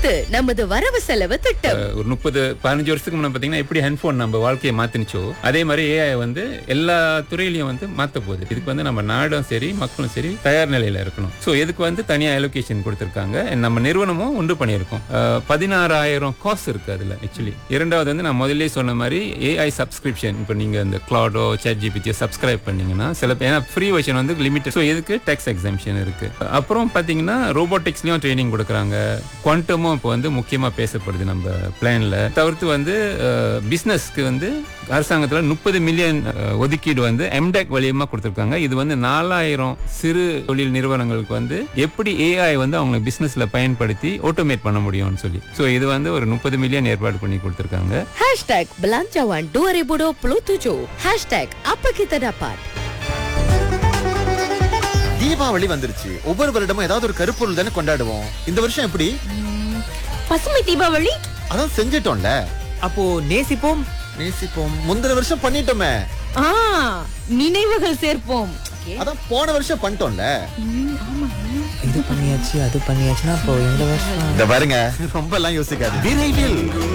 இது நமது வரவு செலவு திட்டம் ஒரு முப்பது பதினஞ்சு வருஷத்துக்கு முன்னாடி பாத்தீங்கன்னா எப்படி ஹெட்ஃபோன் நம்ம வாழ்க்கையை மாத்தினுச்சோ அதே மாதிரி ஏஐ வந்து எல்லா துறையிலையும் வந்து மாத்த போகுது இதுக்கு வந்து நம்ம நாடும் சரி மக்களும் சரி தயார் நிலையில இருக்கணும் ஸோ இதுக்கு வந்து தனியா அலோகேஷன் கொடுத்திருக்காங்க நம்ம நிறுவனமும் உண்டு பண்ணியிருக்கோம் அஹ், பதினாறாயிரம் காசு இருக்கு அதுல ஆக்சுவலி இரண்டாவது வந்து நான் முதல்ல சொன்ன மாதிரி ஏஐ சப்ஸ்கிரிப்ஷன் இப்போ நீங்க இந்த கிளாடோ சேட் ஜிபிடியை சப்ஸ்கிரைப் பண்ணீங்கன்னா சில பேர் ஏன்னா ஃப்ரீ வெர்ஷன் வந்து லிமிட்டட் ஸோ இதுக்கு டேக்ஸ் எக்ஸாம்ஷன் இருக்கு அப்புறம் பாத்தீங்கன்னா ரோபோட்டிக்ஸ்லயும் ட்ரைனிங் கொடுக்குறாங்க குவாண்டமும் இப்போ வந்து முக்கியமா பேசப்படுது நம்ம பிளான்ல தவிர்த்து வந்து பிசினஸ்க்கு வந்து அரசாங்கத்துல முப்பது மில்லியன் ஒதுக்கீடு வந்து எம்டெக் வழியமா கொடுத்துருக்காங்க இது வந்து நாலாயிரம் சிறு தொழில் நிறுவனங்களுக்கு வந்து எப்படி ஏஐ வந்து அவங்க பிசினஸ்ல பயன்படுத்தி ஆட்டோமேட் பண்ண முடியும்னு சொல்லி ஸோ இது வந்து ஒரு முப்பது மில்லியன் ஏற்பாடு பண்ணி கொடுத்துருக்காங்க hashtag belanjawan 2027 hashtag apa kita dapat Deepavali வந்துருச்சு ஒவ்வொரு வருடமும் ஏதாவது ஒரு கருப்பொருள் தானே கொண்டாடுவோம் இந்த வருஷம் எப்படி பசுமை தீபாவளி அதான் செஞ்சிட்டோம்ல அப்போ நேசிப்போம் நேசிப்போம் முந்தின வருஷம் பண்ணிட்டோமே ஆ நினைவுகள் சேர்ப்போம் அதான் போன வருஷம் பண்ணிட்டோம்ல இது பண்ணியாச்சு அது பண்ணியாச்சுன்னா அப்போ இந்த வருஷம் இந்த பாருங்க ரொம்ப எல்லாம் யோசிக்காது விரைவில்